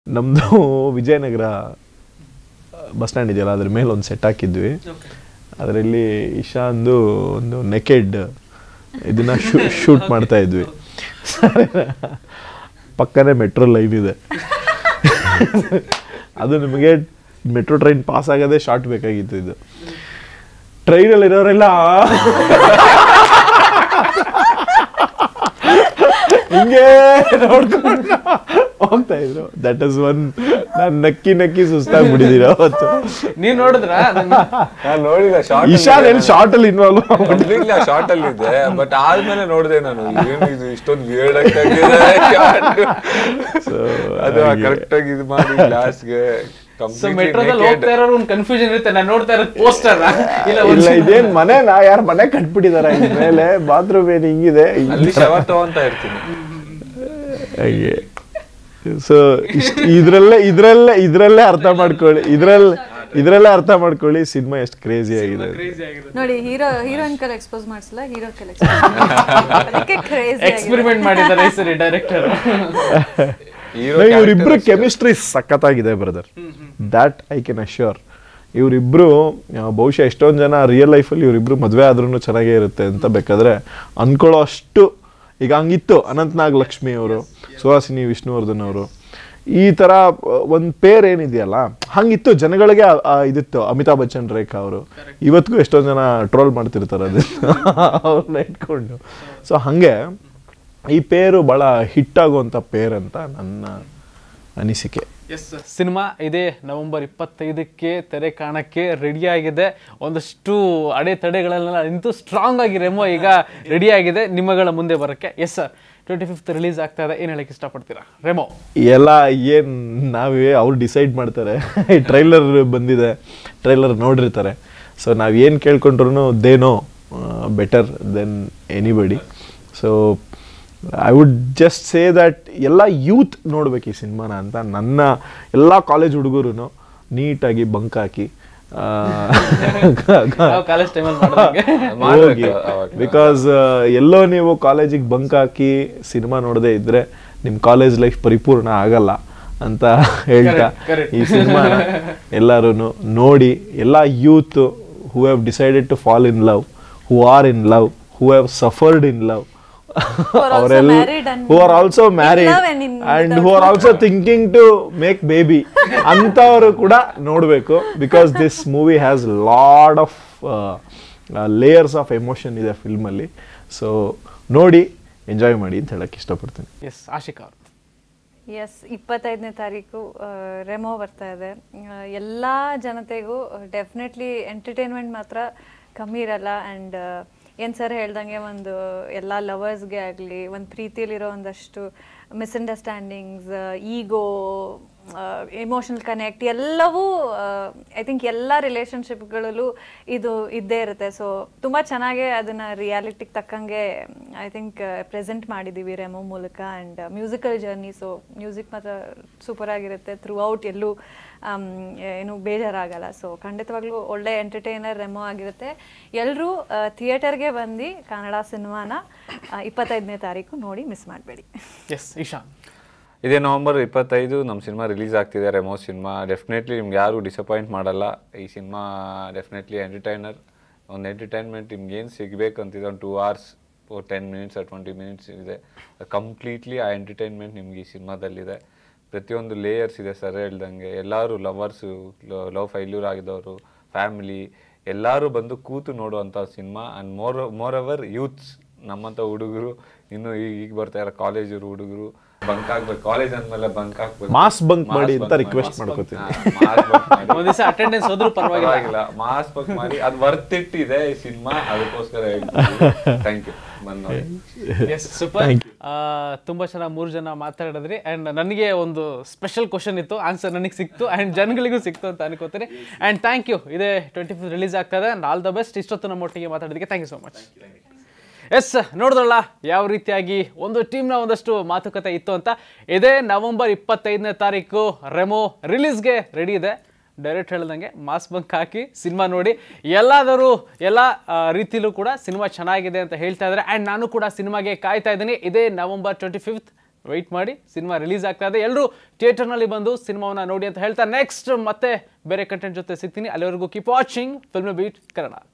ನಮ್ಮದು Vijayanagara bus stand ಇದೆಯಲ್ಲ ಅದ್ರ ಮೇಲೆ ಒಂದು ಸೆಟ್ ಹಾಕಿದ್ವಿ ಅದರಲ್ಲಿ ಇಶಾಂದು ಒಂದು ನೆಕೆಡ್ ಇದನ್ನ ಶೂಟ್ ಮಾಡ್ತಾ ಇದ್ವಿ ಪಕ್ಕನೇ ಮೆಟ್ರೋ ಲೈನ್ ಇದೆ ಅದು ನಿಮಗೆ ಮೆಟ್ರೋ ಟ್ರೈನ್ ಪಾಸ್ ಆಗೋದೇ ಶಾರ್ಟ್ ಬೇಕಾಗಿತ್ತು ಇದು ಟ್ರೈನಲ್ಲಿ ಇರೋರೆಲ್ಲ ಹಿಂಗೆ ನೋಡ್ಕೊಂಡು ಹೋಗ್ತಾ ಇದ್ರು ದಟ್ ಇಸ್ ಒನ್ ನಾನು ನಕ್ಕಿ ನಕ್ಕಿ ಸುಸ್ತಾಗ್ಬಿಟ್ಟಿದ್ದೀರ ಅವತ್ತು ನೀವ್ ನೋಡಿದ್ರ ನಾನು ನೋಡಿಲ್ಲ ಶಾರ್ಟ್ ಇಶಾನ್ ಎಲ್ಲಿ ಶಾರ್ಟ್ ಅಲ್ಲಿ ಇನ್ವಾಲ್ವ್ ಕಂಪ್ಲೀಟ್ಲಿ ಆ ಶಾರ್ಟ್ ಅಲ್ಲಿ ಇದೆ ಬಟ್ ಆದ್ಮೇಲೆ ನೋಡಿದೆ ನಾನು ಏನು ಇದು ಇಷ್ಟೊಂದು ವಿಯರ್ಡ್ ಆಗ್ತಾಗಿದೆ ಅದು ಕರೆಕ್ಟ್ ಆಗಿ ಇದು ಮಾಡಿ ಲಾಸ್ಟ್ಗೆ ಸೊ ಮೆಟ್ರೋದಲ್ಲಿ ಹೋಗ್ತಾ ಇರೋರು ಒಂದು ಕನ್ಫ್ಯೂಷನ್ ಇರುತ್ತೆ ನಾನು ನೋಡ್ತಾ ಇರೋದು ಪೋಸ್ಟರ್ ಇಲ್ಲ ಇಲ್ಲ ಇದೇನ್ ಮನೆನಾ ಯಾರು ಮನೆ ಕಟ್ಬಿಟ್ಟಿದಾರ ಮೇಲೆ ಬಾತ್ರೂಮ್ ಏನ್ ಹಿಂಗಿದೆ ಅಲ್ಲಿ ಶವರ್ ತಗೊಂತ ಇರ್ತೀನಿ ಹಾಗೆ ಸೊ ಇದ್ರಲ್ಲೇ ಇದ್ರಲ್ಲೇ ಇದ್ರಲ್ಲೇ ಅರ್ಥ ಮಾಡ್ಕೊಳ್ಳಿ ಇದ್ರಲ್ಲೇ ಇದ್ರಲ್ಲೇ ಅರ್ಥ ಮಾಡ್ಕೊಳ್ಳಿ ಸಿನಿಮಾ ಎಷ್ಟು ಕ್ರೇಜಿ ಆಗಿದೆ ನೋಡಿ ಹೀರೋ ಹೀರೋಯಿನ್ ಕಲ್ ಎಕ್ಸ್ಪೋಸ್ ಮಾಡಿಸಲ್ಲ ಹೀರೋ ಕಲ್ ಅದಕ್ಕೆ ಕ್ರೇಜಿ ಎಕ್ಸ್ಪೆರಿಮೆಂಟ್ ಮಾಡಿದ್ದಾರೆ ಈ ಸರಿ ಡೈರೆಕ್ಟರ್ ಹೀರೋ ನಾ ಇವ್ರಿಬ್ರು ಕೆಮಿಸ್ಟ್ರಿ ಸಖತ್ತಾಗಿದೆ brother that I can assure ಇವರಿಬ್ರು ಬಹುಶಃ ಎಷ್ಟೊಂದು ಜನ ರಿಯಲ್ ಲೈಫಲ್ಲಿ ಇವರಿಬ್ರು ಮದುವೆ ಆದ್ರೂ ಚೆನ್ನಾಗೇ ಇರುತ್ತೆ ಅಂತ ಬೇಕಾದ್ರೆ ಅನ್ಕೊಳ್ಳೋ ಅಷ್ಟು ಈಗ ಹಂಗಿತ್ತು ಅನಂತ್ನಾಗ್ ಲಕ್ಷ್ಮಿ ಅವರು ಸುಹಾಸಿನಿ ವಿಷ್ಣುವರ್ಧನ್ ಅವರು ಈ ಥರ ಒಂದು ಪೇರ್ ಏನಿದೆಯಲ್ಲ ಹಂಗಿತ್ತು ಜನಗಳಿಗೆ ಆ- ಆ ಇದಿತ್ತು ಅಮಿತಾಬ್ ಬಚ್ಚನ್ ರೇಖಾ ಅವರು ಇವತ್ತಿಗೂ ಎಷ್ಟೊಂದು ಜನ ಟ್ರೋಲ್ ಮಾಡ್ತಿರ್ತಾರೆ ಅದನ್ನ ಅವ್ರನ್ನ ಇಟ್ಕೊಂಡು ಸೊ ಹಾಗೆ ಈ ಪೇರು ಭಾಳ ಹಿಟ್ ಆಗುವಂಥ ಪೇರ್ ಅಂತ ನನ್ನ ಅನಿಸಿಕೆ ಸಿನಿಮಾ ಇದೇ ನವೆಂಬರ್ ಇಪ್ಪತ್ತೈದಕ್ಕೆ ತೆರೆ ಕಾಣಕ್ಕೆ ರೆಡಿ ಆಗಿದೆ ಒಂದಷ್ಟು ಅಡೆತಡೆಗಳನ್ನೆಲ್ಲ ನಿಂತು ಸ್ಟ್ರಾಂಗ್ ಆಗಿ ರೆಮೋ ಈಗ ರೆಡಿ ಆಗಿದೆ ನಿಮ್ಮಗಳ ಮುಂದೆ ಬರೋಕ್ಕೆ yes sir twenty fifth release ಆಗ್ತಾ ಇದೆ ಏನು ಹೇಳಕ್ಕೆ ಇಷ್ಟಪಡ್ತೀರಾ ರೆಮೋ ಎಲ್ಲ ಏನು ನಾವೇ ಅವ್ರು ಡಿಸೈಡ್ ಮಾಡ್ತಾರೆ ಟ್ರೈಲರ್ ಬಂದಿದೆ ಟ್ರೈಲರ್ ನೋಡಿರ್ತಾರೆ ಸೊ ನಾವು ಏನು ಕೇಳ್ಕೊಂಡ್ರು they know better than anybody so I would just say that ಎಲ್ಲ ಯೂತ್ ನೋಡ್ಬೇಕು ಈ ಸಿನಿಮಾನ ಅಂತ ನನ್ನ ಎಲ್ಲ ಕಾಲೇಜ್ ಹುಡುಗರು ನೀಟಾಗಿ ಬಂಕ್ ಹಾಕಿ ಆ, ನಾವು ಕಾಲೇಜ್ ಟೈಮಲ್ಲಿ ಮಾಡೋದಂಗೆ ಹೋಗಿ ಬಿಕಾಸ್ ಎಲ್ಲೋ ನೀವು ಕಾಲೇಜಿಗೆ ಬಂಕ್ ಹಾಕಿ ಸಿನಿಮಾ ನೋಡದೆ ಇದ್ರೆ ನಿಮ್ ಕಾಲೇಜ್ ಲೈಫ್ ಪರಿಪೂರ್ಣ ಆಗಲ್ಲ ಅಂತ ಹೇಳ್ತಾ Correct, correct. ಈ ಸಿನಿಮಾ ಎಲ್ಲರೂ ನೋಡಿ ಎಲ್ಲ youth who have decided to fall in love who are in love who have suffered in love also ಅವರೆಲ್ಲ married and who are also in married love and in and who are also thinking to make baby ಅಂತವರು ಕೂಡ ನೋಡಬೇಕು because this movie has lot of layers of emotion ಇದೆ ಫಿಲ್ಮಲ್ಲಿ so ನೋಡಿ enjoy ಮಾಡಿ ಅಂತ ಹೇಳಕ್ ಇಷ್ಟಪಡ್ತೀನಿ ಎಸ್ ಆಶಿಕ್ ಅವರು ಎಸ್ ಇಪ್ಪತ್ತೈದನೇ ತಾರೀಕು ಆ, ರೆಮೋ ಬರ್ತಾ ಇದೆ ಆ, ಎಲ್ಲ ಜನತೆಗೂ ಡೆಫಿನೆಟ್ಲಿ ಎಂಟರ್ಟೈನ್ಮೆಂಟ್ ಮಾತ್ರ ಕಮ್ಮಿ ಇರಲ್ಲ ಆ್ಯಂಡ್ ಏನು ಸರ್ ಹೇಳ್ದಂಗೆ ಒಂದು ಎಲ್ಲ ಲವರ್ಸ್ಗೆ ಆಗಲಿ ಒಂದು ಪ್ರೀತಿಯಲ್ಲಿರೋ ಒಂದಷ್ಟು ಮಿಸ್ಅಂಡರ್ಸ್ಟ್ಯಾಂಡಿಂಗ್ಸ್ ಈಗೋ ಎಮೋಷನಲ್ ಕನೆಕ್ಟ್ ಎಲ್ಲವೂ ಐ ಥಿಂಕ್ ಎಲ್ಲ ರಿಲೇಷನ್ಶಿಪ್ಗಳಲ್ಲೂ ಇದು ಇದ್ದೇ ಇರುತ್ತೆ ಸೊ ತುಂಬ ಚೆನ್ನಾಗೇ ಅದನ್ನು ರಿಯಾಲಿಟಿಗೆ ತಕ್ಕಂಗೆ ಐ ಥಿಂಕ್ ಪ್ರೆಸೆಂಟ್ ಮಾಡಿದ್ದೀವಿ ರೆಮೋ ಮೂಲಕ and musical journey so music ಮಾತ್ರ ಸೂಪರ್ ಆಗಿರುತ್ತೆ ಥ್ರೂ ಔಟ್ ಎಲ್ಲೂ ಆಮ್, ಏನು ಬೇಜಾರಾಗಲ್ಲ ಸೊ ಖಂಡಿತವಾಗ್ಲೂ ಒಳ್ಳೆ ಎಂಟರ್ಟೈನರ್ ರೆಮೋ ಆಗಿರುತ್ತೆ ಎಲ್ಲರೂ ಥಿಯೇಟರ್ಗೆ ಬಂದು ಕನ್ನಡ ಸಿನಿಮಾನ ಇಪ್ಪತ್ತೈದನೇ ತಾರೀಕು ನೋಡಿ ಮಿಸ್ ಮಾಡಬೇಡಿ ಎಸ್ ಇಶಾನ್ ಇದೇ ನವಂಬರ್ ಇಪ್ಪತ್ತೈದು ನಮ್ಮ ಸಿನಿಮಾ ರಿಲೀಸ್ ಆಗ್ತಿದೆ ರೆಮೋ ಸಿನಿಮಾ ಡೆಫಿನೆಟ್ಲಿ ನಿಮ್ಗೆ ಯಾರು ಡಿಸಪಾಯಿಂಟ್ ಮಾಡಲ್ಲ ಈ ಸಿನಿಮಾ ಡೆಫಿನೆಟ್ಲಿ ಎಂಟರ್ಟೈನರ್ ಒಂದು ಎಂಟರ್ಟೈನ್ಮೆಂಟ್ ನಿಮ್ಗೆ ಏನು ಸಿಗಬೇಕಂತಿದೆ ಒಂದು two hours ten minutes twenty minutes ಇದೆ ಕಂಪ್ಲೀಟ್ಲಿ ಆ ಎಂಟರ್ಟೈನ್ಮೆಂಟ್ ನಿಮ್ಗೆ ಈ ಸಿನಿಮಾದಲ್ಲಿದೆ ಪ್ರತಿಯೊಂದು ಲೇಯರ್ಸ್ ಇದೆ ಸರ್ ಹೇಳ್ದಂಗೆ ಎಲ್ಲರೂ ಲವರ್ಸು ಲವ್ ಫೈಲ್ಯೂರ್ ಆಗಿದವರು ಫ್ಯಾಮಿಲಿ ಎಲ್ಲರೂ ಬಂದು ಕೂತು ನೋಡುವಂಥ cinema and more more ever youths ನಮ್ಮಂಥ ಹುಡುಗರು ಇನ್ನು ಈಗ ಈಗ ಬರ್ತಾ ಇರೋ ಕಾಲೇಜರು ಹುಡುಗರು ಬಂಕ್ ಹಾಕ್ಬೇಕು ಕಾಲೇಜ್ ಅಂದ್ಮೇಲೆ ಬಂಕ್ ಹಾಕ್ಬೇಕು ಮಾಸ್ ಬಂಕ್ Mass ಮಾಡಿ bunk ಅಂತ ಮಾಡಿ. ರಿಕ್ವೆಸ್ಟ್ ಮಾಡ್ಕೋತೀನಿ ಮಾಸ್ ಬಂಕ್ ಮಾಡಿ ಒಂದ್ ದಿವಸ ಅಟೆಂಡೆನ್ಸ್ ಹೋದ್ರೂ ಪರವಾಗಿಲ್ಲ ಪರವಾಗಿಲ್ಲ ಮಾಸ್ ಬಂಕ್ ಮಾಡಿ ಅದು ವರ್ತ್ ಇಟ್ ಇದೆ ಈ ಸಿನಿಮಾ ಅದಕ್ಕೋಸ್ಕರ ಥ್ಯಾಂಕ್ ಯು ಬಂದ್ ನೋಡಿ ಎಸ್ ಸೂಪರ್ ತುಂಬಾ ಚೆನ್ನಾಗಿ ಮೂರು ಜನ ಮಾತಾಡಿದ್ರಿ ಅಂಡ್ ನನಗೆ ಒಂದು ಸ್ಪೆಷಲ್ ಕ್ವಶನ್ ಇತ್ತು ಆನ್ಸರ್ ನನಗೆ ಸಿಕ್ತು ಅಂಡ್ ಜನಗಳಿಗೂ ಸಿಕ್ತು ಅಂತ ಅನ್ಕೋತೀನಿ ಅಂಡ್ ಥ್ಯಾಂಕ್ ಯು ಇದೇ ಟ್ವೆಂಟಿ ಫಿಫ್ತ್ ರಿಲೀಸ್ ಆಗ್ತದೆ ಅಂಡ್ ಆಲ್ ದ ಬೆಸ್ಟ್ ಇಷ್ಟೊತ್ತು ನಮ್ಮೊಟ್ಟಿಗೆ ಮಾತಾಡೋದಕ್ಕೆ thank you so much yes ನೋಡಿದ್ರಲ್ಲ ಯಾವ ರೀತಿಯಾಗಿ ಒಂದು ಟೀಮ್ನ ಒಂದಷ್ಟು ಮಾತುಕತೆ ಇತ್ತು ಅಂತ ಇದೇ ನವೆಂಬರ್ ಇಪ್ಪತ್ತೈದನೇ ತಾರೀಕು ರೆಮೋ ರಿಲೀಸ್ಗೆ ರೆಡಿ ಇದೆ ಡೈರೆಕ್ಟ್ ಹೇಳ್ದಂಗೆ ಮಾಸ್ ಬಂಕ್ ಹಾಕಿ ಸಿನಿಮಾ ನೋಡಿ ಎಲ್ಲಾದರೂ ಎಲ್ಲ ಆ, ರೀತಿಲೂ ಕೂಡ ಸಿನಿಮಾ ಚೆನ್ನಾಗಿದೆ ಅಂತ ಹೇಳ್ತಾ ಇದ್ದಾರೆ ಆ್ಯಂಡ್ ನಾನು ಕೂಡ ಸಿನಿಮಾಗೆ ಕಾಯ್ತಾ ಇದ್ದೀನಿ ಇದೇ ನವೆಂಬರ್ ಟ್ವೆಂಟಿ ಫಿಫ್ತ್ ವೆಯ್ಟ್ ಮಾಡಿ ಸಿನಿಮಾ ರಿಲೀಸ್ ಆಗ್ತಾ ಇದೆ ಎಲ್ಲರೂ ಥಿಯೇಟರ್ನಲ್ಲಿ ಬಂದು ಸಿನಿಮಾವನ್ನ ನೋಡಿ ಅಂತ ಹೇಳ್ತಾ ನೆಕ್ಸ್ಟ್ ಮತ್ತೆ ಬೇರೆ ಕಂಟೆಂಟ್ ಜೊತೆ ಸಿಗ್ತೀನಿ ಅಲ್ಲಿವರೆಗೂ keep watching film beat Kannada